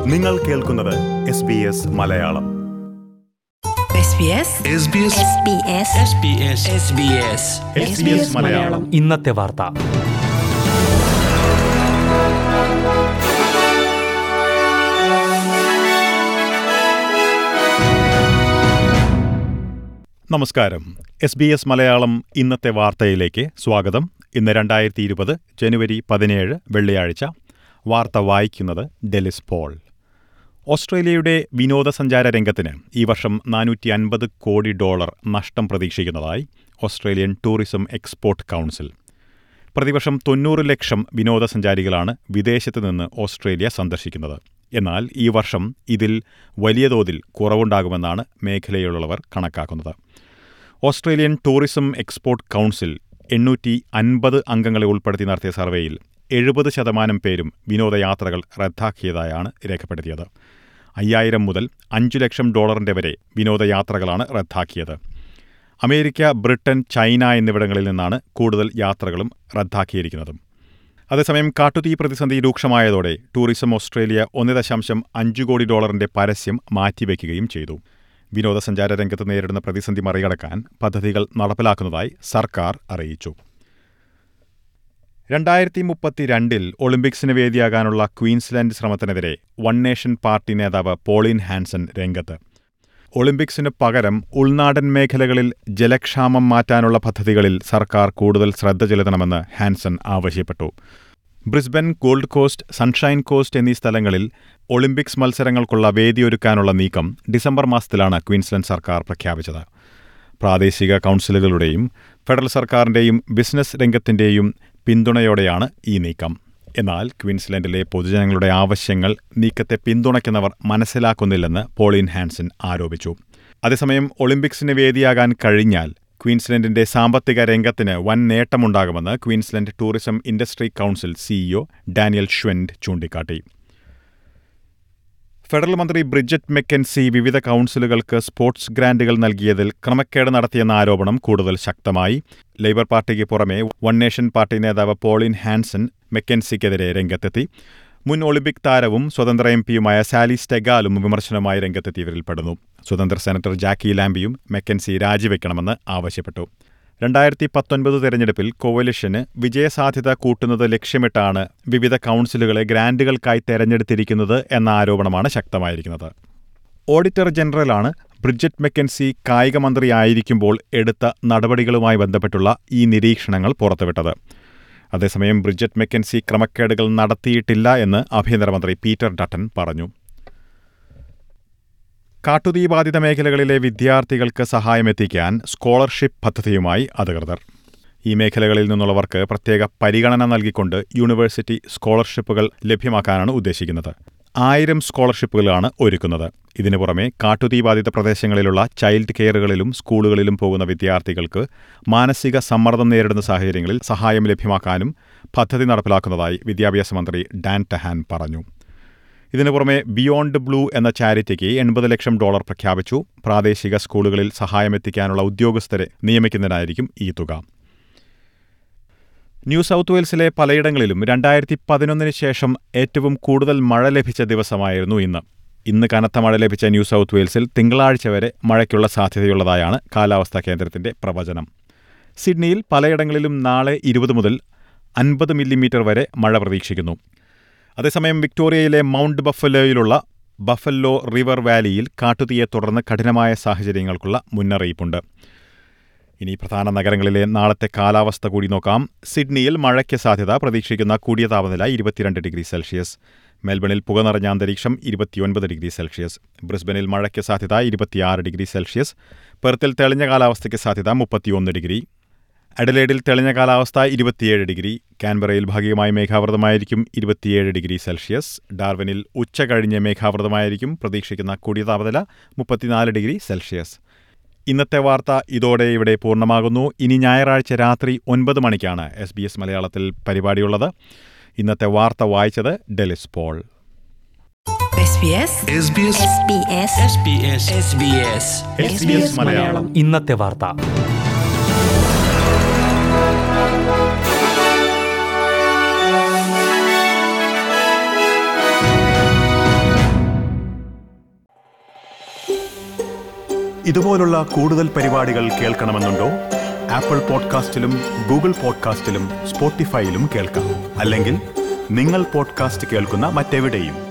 നിങ്ങൾ കേൾക്കുന്നത് S B S Malayalam SBS SBS SBS SBS SBS SBS Malayalam ഇന്നത്തെ വാർത്ത നമസ്കാരം എസ് ബി എസ് മലയാളം ഇന്നത്തെ വാർത്തയിലേക്ക് സ്വാഗതം ഇന്ന് രണ്ടായിരത്തി ഇരുപത് ജനുവരി പതിനേഴ് വെള്ളിയാഴ്ച വാർത്ത വായിക്കുന്നത് ഡെലിസ് പോൾ ഓസ്ട്രേലിയയുടെ വിനോദസഞ്ചാര രംഗത്തിന് ഈ വർഷം നാനൂറ്റി അൻപത് കോടി ഡോളർ നഷ്ടം പ്രതീക്ഷിക്കുന്നതായി ഓസ്ട്രേലിയൻ ടൂറിസം എക്സ്പോർട്ട് കൗൺസിൽ പ്രതിവർഷം തൊണ്ണൂറ് ലക്ഷം വിനോദസഞ്ചാരികളാണ് വിദേശത്ത് നിന്ന് ഓസ്ട്രേലിയ സന്ദർശിക്കുന്നത് എന്നാൽ ഈ വർഷം ഇതിൽ വലിയ തോതിൽ കുറവുണ്ടാകുമെന്നാണ് മേഖലയിലുള്ളവർ കണക്കാക്കുന്നത് ഓസ്ട്രേലിയൻ ടൂറിസം എക്സ്പോർട്ട് കൗൺസിൽ എണ്ണൂറ്റി അൻപത് അംഗങ്ങളെ ഉൾപ്പെടുത്തി നടത്തിയ സർവേയിൽ എഴുപത് ശതമാനം പേരും വിനോദയാത്രകൾ റദ്ദാക്കിയതായാണ് രേഖപ്പെടുത്തിയത് അയ്യായിരം മുതൽ അഞ്ചു ലക്ഷം ഡോളറിന്റെ വരെ വിനോദയാത്രകളാണ് റദ്ദാക്കിയത് അമേരിക്ക ബ്രിട്ടൻ ചൈന എന്നിവിടങ്ങളിൽ നിന്നാണ് കൂടുതൽ യാത്രകളും റദ്ദാക്കിയിരിക്കുന്നതും അതേസമയം കാട്ടുതീ പ്രതിസന്ധി രൂക്ഷമായതോടെ ടൂറിസം ഓസ്ട്രേലിയ ഒന്ന് ദശാംശം അഞ്ച് കോടി ഡോളറിന്റെ പരസ്യം മാറ്റിവെക്കുകയും ചെയ്തു വിനോദസഞ്ചാര രംഗത്ത് നേരിടുന്ന പ്രതിസന്ധി മറികടക്കാൻ പദ്ധതികൾ നടപ്പിലാക്കുന്നതായി സർക്കാർ അറിയിച്ചു രണ്ടായിരത്തി മുപ്പത്തിരണ്ടിൽ ഒളിമ്പിക്സിന് വേദിയാകാനുള്ള ക്വീൻസ്ലാൻഡ് ശ്രമത്തിനെതിരെ വൺ നേഷൻ പാർട്ടി നേതാവ് പോളിൻ ഹാൻസൺ രംഗത്ത് ഒളിമ്പിക്സിന് പകരം ഉൾനാടൻ മേഖലകളിൽ ജലക്ഷാമം മാറ്റാനുള്ള പദ്ധതികളിൽ സർക്കാർ കൂടുതൽ ശ്രദ്ധ ചെലുത്തണമെന്ന് ഹാൻസൺ ആവശ്യപ്പെട്ടു Brisbane gold coast sunshine coast എന്നീ സ്ഥലങ്ങളിൽ ഒളിമ്പിക്സ് മത്സരങ്ങൾക്കുള്ള വേദിയൊരുക്കാനുള്ള നീക്കം ഡിസംബർ മാസത്തിലാണ് ക്വീൻസ്ലൻഡ് സർക്കാർ പ്രഖ്യാപിച്ചത് പ്രാദേശിക കൗൺസിലുകളുടെയും ഫെഡറൽ സർക്കാരിന്റെയും ബിസിനസ് രംഗത്തിന്റെയും പിന്തുണയോടെയാണ് ഈ നീക്കം എന്നാൽ ക്വീൻസ്ലൻഡിലെ പൊതുജനങ്ങളുടെ ആവശ്യങ്ങൾ നീക്കത്തെ പിന്തുണയ്ക്കുന്നവർ മനസ്സിലാക്കുന്നില്ലെന്ന് പോളിൻ ഹാൻസൺ ആരോപിച്ചു അതേസമയം ഒളിമ്പിക്സിന് വേദിയാകാൻ കഴിഞ്ഞാൽ ക്വീൻസ്ലൻഡിന്റെ സാമ്പത്തിക രംഗത്തിന് വൻ നേട്ടമുണ്ടാകുമെന്ന് Queensland tourism industry council CEO Daniel Gschwind ചൂണ്ടിക്കാട്ടി ഫെഡറൽ മന്ത്രി ബ്രിജറ്റ് മെക്കൻസി വിവിധ കൗൺസിലുകൾക്ക് സ്പോർട്സ് ഗ്രാന്റുകൾ നൽകിയതിൽ ക്രമക്കേട് നടത്തിയെന്ന ആരോപണം കൂടുതൽ ശക്തമായി ലേബർ പാർട്ടിക്ക് പുറമെ വൺ നേഷൻ പാർട്ടി നേതാവ് പോളിൻ ഹാൻസൺ മെക്കൻസിക്കെതിരെ രംഗത്തെത്തി മുൻ ഒളിമ്പിക് താരവും സ്വതന്ത്ര എം പിയുമായ സാലി സ്റ്റെഗാലും വിമർശനവുമായി രംഗത്തെത്തിയവരിൽപ്പെടുന്നു സ്വതന്ത്ര സെനറ്റർ ജാക്കി ലാംബിയും മെക്കൻസി രാജിവെക്കണമെന്ന് ആവശ്യപ്പെട്ടു രണ്ടായിരത്തി പത്തൊൻപത് തെരഞ്ഞെടുപ്പിൽ കോവലിഷന് വിജയസാധ്യത കൂട്ടുന്നത് ലക്ഷ്യമിട്ടാണ് വിവിധ കൗൺസിലുകളെ ഗ്രാന്റുകൾക്കായി തെരഞ്ഞെടുത്തിരിക്കുന്നത് എന്ന ആരോപണമാണ് ശക്തമായിരിക്കുന്നത് ഓഡിറ്റർ ജനറലാണ് ബ്രിഡ്ജറ്റ് മെക്കൻസി കായിക മന്ത്രിയായിരിക്കുമ്പോൾ എടുത്ത നടപടികളുമായി ബന്ധപ്പെട്ടുള്ള ഈ നിരീക്ഷണങ്ങൾ പുറത്തുവിട്ടത് അതേസമയം ബ്രിഡ്ജറ്റ് മെക്കൻസി ക്രമക്കേടുകൾ നടത്തിയിട്ടില്ല എന്ന് ആഭ്യന്തരമന്ത്രി പീറ്റർ ഡട്ടൻ പറഞ്ഞു കാട്ടുതീ ബാധിത മേഖലകളിലെ വിദ്യാർത്ഥികൾക്ക് സഹായമെത്തിക്കാൻ സ്കോളർഷിപ്പ് പദ്ധതിയുമായി അധികൃതർ ഈ മേഖലകളിൽ നിന്നുള്ളവർക്ക് പ്രത്യേക പരിഗണന നൽകിക്കൊണ്ട് യൂണിവേഴ്സിറ്റി സ്കോളർഷിപ്പുകൾ ലഭ്യമാക്കാനാണ് ഉദ്ദേശിക്കുന്നത് ആയിരം സ്കോളർഷിപ്പുകളാണ് ഒരുക്കുന്നത് ഇതിനു പുറമെ കാട്ടുതീ ബാധിത പ്രദേശങ്ങളിലുള്ള ചൈൽഡ് കെയറുകളിലും സ്കൂളുകളിലും പോകുന്ന വിദ്യാർത്ഥികൾക്ക് മാനസിക സമ്മർദ്ദം നേരിടുന്ന സാഹചര്യങ്ങളിൽ സഹായം ലഭ്യമാക്കാനും പദ്ധതി നടപ്പിലാക്കുന്നതായി വിദ്യാഭ്യാസ മന്ത്രി ഡാൻ ടഹാൻ പറഞ്ഞു ഇതിനു പുറമെ ബിയോണ്ട് ബ്ലൂ എന്ന ചാരിറ്റിക്ക് എൺപത് ലക്ഷം ഡോളർ പ്രഖ്യാപിച്ചു പ്രാദേശിക സ്കൂളുകളിൽ സഹായമെത്തിക്കാനുള്ള ഉദ്യോഗസ്ഥരെ നിയമിക്കുന്നതിനായിരിക്കും ഈ തുക ന്യൂ സൗത്ത് വെയിൽസിലെ പലയിടങ്ങളിലും രണ്ടായിരത്തി പതിനൊന്നിന് ശേഷം ഏറ്റവും കൂടുതൽ മഴ ലഭിച്ച ദിവസമായിരുന്നു ഇന്ന് ഇന്ന് കനത്ത മഴ ലഭിച്ച ന്യൂ സൗത്ത് വെയിൽസിൽ തിങ്കളാഴ്ച വരെ മഴയ്ക്കുള്ള സാധ്യതയുള്ളതായാണ് കാലാവസ്ഥാ കേന്ദ്രത്തിന്റെ പ്രവചനം സിഡ്നിയിൽ പലയിടങ്ങളിലും നാളെ ഇരുപത് മുതൽ അൻപത് മില്ലിമീറ്റർ വരെ മഴ പ്രതീക്ഷിക്കുന്നു അതേസമയം വിക്ടോറിയയിലെ മൗണ്ട് ബഫലോയിലുള്ള ബഫല്ലോ റിവർ വാലിയിൽ കാട്ടുതീയെ തുടർന്ന് കഠിനമായ സാഹചര്യങ്ങൾക്കുള്ള മുന്നറിയിപ്പുണ്ട് ഇനി പ്രധാന നഗരങ്ങളിലെ നാളത്തെ കാലാവസ്ഥ കൂടി നോക്കാം സിഡ്നിയിൽ മഴയ്ക്ക് സാധ്യത പ്രതീക്ഷിക്കുന്ന കൂടിയ താപനില ഇരുപത്തിരണ്ട് ഡിഗ്രി സെൽഷ്യസ് മെൽബണിൽ പുക നിറഞ്ഞ അന്തരീക്ഷം ഇരുപത്തിയൊൻപത് ഡിഗ്രി സെൽഷ്യസ് ബ്രിസ്ബനിൽ മഴയ്ക്ക് സാധ്യത ഇരുപത്തിയാറ് ഡിഗ്രി സെൽഷ്യസ് പെർത്തിൽ തെളിഞ്ഞ കാലാവസ്ഥയ്ക്ക് സാധ്യത മുപ്പത്തിയൊന്ന് ഡിഗ്രി അഡലേഡിൽ തെളിഞ്ഞ കാലാവസ്ഥ ഇരുപത്തിയേഴ് ഡിഗ്രി കാൻബറയിൽ ഭാഗികമായി മേഘാവൃതമായിരിക്കും ഇരുപത്തിയേഴ് ഡിഗ്രി സെൽഷ്യസ് ഡാർവിനിൽ ഉച്ച കഴിഞ്ഞ് മേഘാവൃതമായിരിക്കും പ്രതീക്ഷിക്കുന്ന കൂടിയ താപനില മുപ്പത്തിനാല് ഡിഗ്രി സെൽഷ്യസ് ഇന്നത്തെ വാർത്ത ഇതോടെ ഇവിടെ പൂർണ്ണമാകുന്നു ഇനി ഞായറാഴ്ച രാത്രി ഒൻപത് മണിക്കാണ് എസ് ബി എസ് മലയാളത്തിൽ പരിപാടിയുള്ളത് ഇന്നത്തെ വാർത്ത വായിച്ചത് Delys Paul SBS SBS SBS SBS SBS SBS Malayalam ഇന്നത്തെ വാർത്ത ഇതുപോലുള്ള കൂടുതൽ പരിപാടികൾ കേൾക്കണമെന്നുണ്ടോ ആപ്പിൾ പോഡ്കാസ്റ്റിലും ഗൂഗിൾ പോഡ്കാസ്റ്റിലും സ്പോട്ടിഫൈയിലും കേൾക്കാം അല്ലെങ്കിൽ നിങ്ങൾ പോഡ്കാസ്റ്റ് കേൾക്കുന്ന മറ്റെവിടെയും